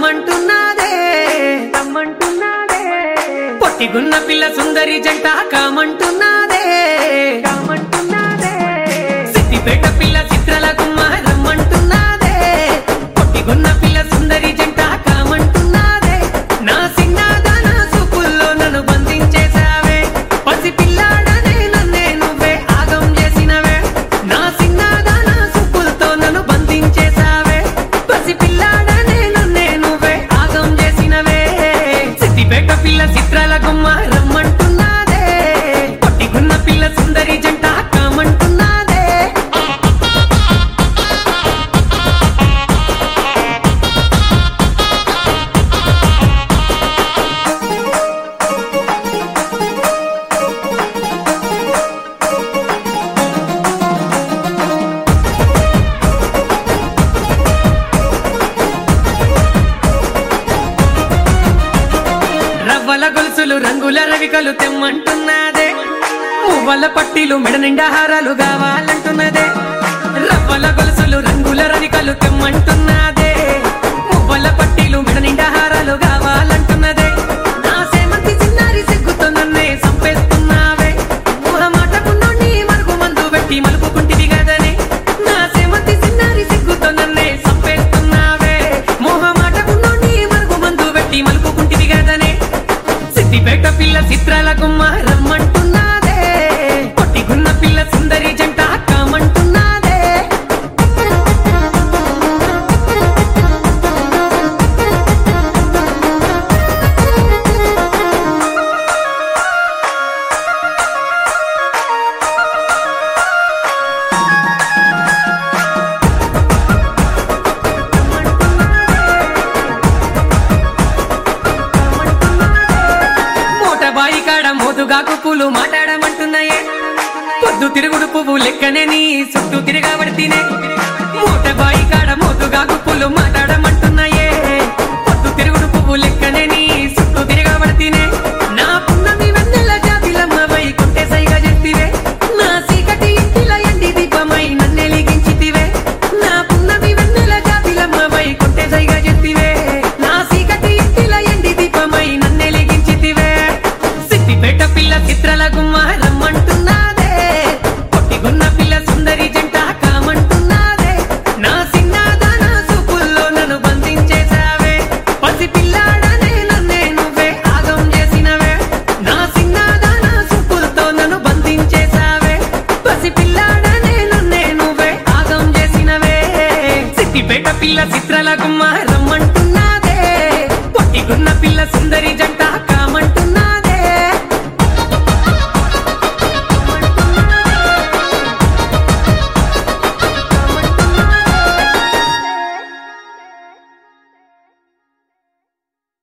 రమ్మంటున్నాదే రమ్మంటున్నాదే పొట్టిగున్న పిల్ల సుందరి జంట కామంటున్నాదే కామంటున్నాదే సిద్దిపేట పిల్ల చిత్రల గుమ్మ రమ్మంటున్నాదే పొట్టిగున్న పిల్ల సుందరి జంట కామంటున్నాదే నా సిన్నాదాన సూపుల్లో నన్ను బంధించేశావే పసి పిల్లాడనే నన్నే నువ్వే ఆగం చేసినవే నా సిన్నాదాన సూపులతో నన్ను బంధించేశావే పసి పిల్లాడనే నన్నే నువ్వే ఆగం చేసినవే సిద్దిపేట పిల్ల చిత్రాల గుమ్మ రమ్మంటున్నాదే పొట్టిగున్న పిల్ల సుందరి జంట కామంటున్నాదే రవ్వల గొలుసులు రంగుల రవికలు తెమ్మంటున్నదే మువ్వల పట్టీలు మెడ నిండా హారాలు కావాలంటున్నదే రవ్వల గొలుసులు రంగుల రవికలు తెమ్మంటున్నదే మువ్వల పట్టీలు మెడ నిండా హారాలు కావాలంటున్నదే నా సేమంతి చిన్నారి సిగ్గుతో నన్నే సంపేస్తున్నావే ఊహమాటకున్నో నీ మరుగు మందు పెట్టి మలుపుకుంటివి కదనే నా సేమంతి చిన్నారి సిగ్గుతో నన్నే సంపేస్తున్నావే మోహమాటకున్నో నీ మరుగు మందు పెట్టి మలుపుకుంటివి కదనే సిద్దిపేట పిల్ల చిత్రాల గుమ్మ రమ్మంటున్నాదే పొట్టిగున్న పిల్ల సుందరి జంట కామంటున్నాదే మూట బాయి కాడ మోతుగాకు పూలు మాట్లాడమంటున్నాయే పొద్దు తిరుగుడు పువ్వు లెక్కనే నీ చుట్టూ తిరగబడితేనే మూట బాయి కాడ మోతుగాకు పూలు మాట్లాడమంటున్నాయే పొద్దు తిరుగుడు పువ్వు లెక్కనే నీ చుట్టూ తిరగబడితేనే నా పున్నమి వెన్నెల జాబిలమ్మ వై కొట్టే సైగా చెప్పివే నా సీకటి ఇంటిల ఎండి దీపమై నన్నెలిగించితివే నా పున్నమి వెన్నెల జాబిలమ్మ వై కొట్టే సైగా చెప్పివే నా సీకటి ఇంటిల ఎండి దీపమై నన్నెలిగించితివే సిద్దిపేట పిల్ల చిత్రల గుమ్మ రమ్మంటున్నాదే పొట్టిగున్న పిల్ల సుందరి జంట కామంటున్నాదే నా సిన్నాదాన సూపుల్లో నన్ను బంధించేశావే పసి పిల్లాడనే నన్నే నువ్వే ఆగం చేసినవే నా సిన్నాదాన సూపులతో నన్ను బంధించేశావే పసి పిల్లాడనే నన్నే నువ్వే ఆగం చేసినవే సిద్దిపేట పిల్ల చిత్రల గుమ్మ రమ్మంటున్నాదే పొట్టిగున్న పిల్ల సుందరి జంట